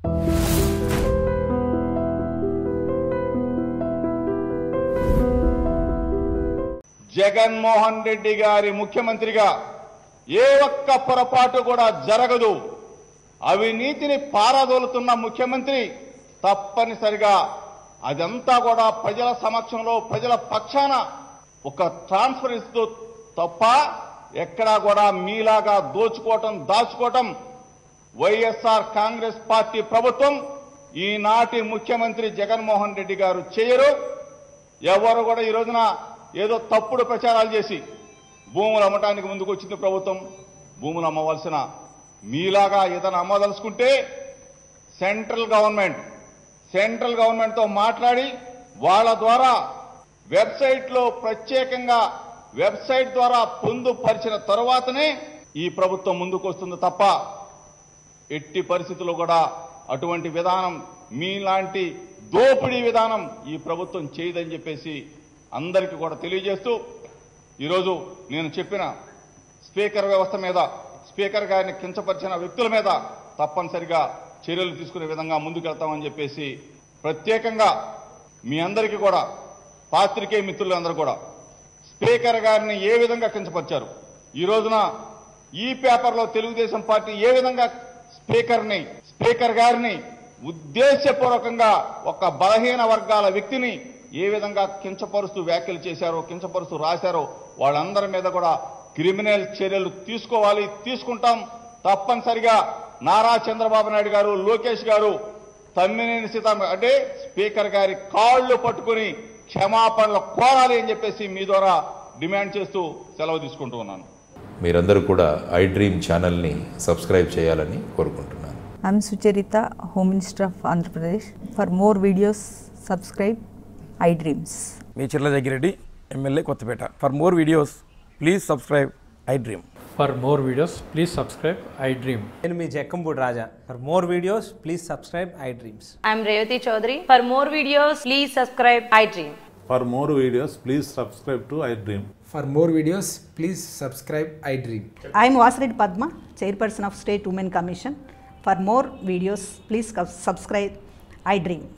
జగన్మోహన్ రెడ్డి గారి ముఖ్యమంత్రిగా ఏ ఒక్క పొరపాటు కూడా జరగదు అవినీతిని పారదోలుతున్న ముఖ్యమంత్రి తప్పనిసరిగా అదంతా కూడా ప్రజల సమక్షంలో ప్రజల పక్షాన ఒక ట్రాన్స్పరెన్స్తో తప్ప ఎక్కడా కూడా మీలాగా దోచుకోవటం దాచుకోవటం వైఎస్ఆర్ కాంగ్రెస్ పార్టీ ప్రభుత్వం ఈనాటి ముఖ్యమంత్రి జగన్మోహన్ రెడ్డి గారు చేయరు ఎవరు కూడా ఈ రోజున ఏదో తప్పుడు ప్రచారాలు చేసి భూములు అమ్మటానికి ముందుకు వచ్చింది ప్రభుత్వం భూములు అమ్మవలసిన మీలాగా ఏదైనా అమ్మదలుచుకుంటే సెంట్రల్ గవర్నమెంట్ సెంట్రల్ గవర్నమెంట్తో మాట్లాడి వాళ్ళ ద్వారా వెబ్సైట్లో ప్రత్యేకంగా వెబ్సైట్ ద్వారా పొందుపరిచిన తరువాతనే ఈ ప్రభుత్వం ముందుకు వస్తుంది తప్ప ఎట్టి పరిస్థితుల్లో కూడా అటువంటి విధానం మీలాంటి దోపిడీ విధానం ఈ ప్రభుత్వం చేయదని చెప్పేసి అందరికీ కూడా తెలియజేస్తూ ఈరోజు నేను చెప్పిన స్పీకర్ వ్యవస్థ మీద స్పీకర్ గారిని కించపరిచిన వ్యక్తుల మీద తప్పనిసరిగా చర్యలు తీసుకునే విధంగా ముందుకెళ్తామని చెప్పేసి ప్రత్యేకంగా మీ అందరికీ కూడా పాత్రికేయ మిత్రులందరూ కూడా స్పీకర్ గారిని ఏ విధంగా కించపరిచారు ఈ రోజున ఈ పేపర్లో తెలుగుదేశం పార్టీ ఏ విధంగా స్పీకర్ని స్పీకర్ గారిని ఉద్దేశపూర్వకంగా ఒక బలహీన వర్గాల వ్యక్తిని ఏ విధంగా కించపరుస్తూ వ్యాఖ్యలు చేశారో కించపరుస్తూ రాశారో వాళ్ళందరి మీద కూడా క్రిమినల్ చర్యలు తీసుకోవాలి తీసుకుంటాం తప్పనిసరిగా నారా చంద్రబాబు నాయుడు గారు లోకేష్ గారు తమ్మినేని సీతారామ అంటే స్పీకర్ గారి కాళ్ళు పట్టుకుని క్షమాపణలు కోరాలి అని చెప్పేసి మీ ద్వారా డిమాండ్ చేస్తూ సెలవు తీసుకుంటూ ఉన్నాను మీరందరూ కూడా ఐ డ్రీమ్ ఛానల్ని సబ్స్క్రైబ్ చేయాలని కోరుకుంటున్నాను I'm Sucharita, Home Minister of Andhra Pradesh. For more videos, subscribe iDreams. మీ Chirla Jaggireddy MLA Kothapeta for more videos please subscribe iDream For more videos, please subscribe I Dream. నేను మీ Jakkampudi Raja for more videos please subscribe iDreams I'm Revati Chaudhary. For more videos, please subscribe iDream. For more videos, please subscribe to iDream. For more videos, please subscribe iDream. I am Vasireddy Padma, Chairperson of State Women Commission. For more videos, please subscribe iDream.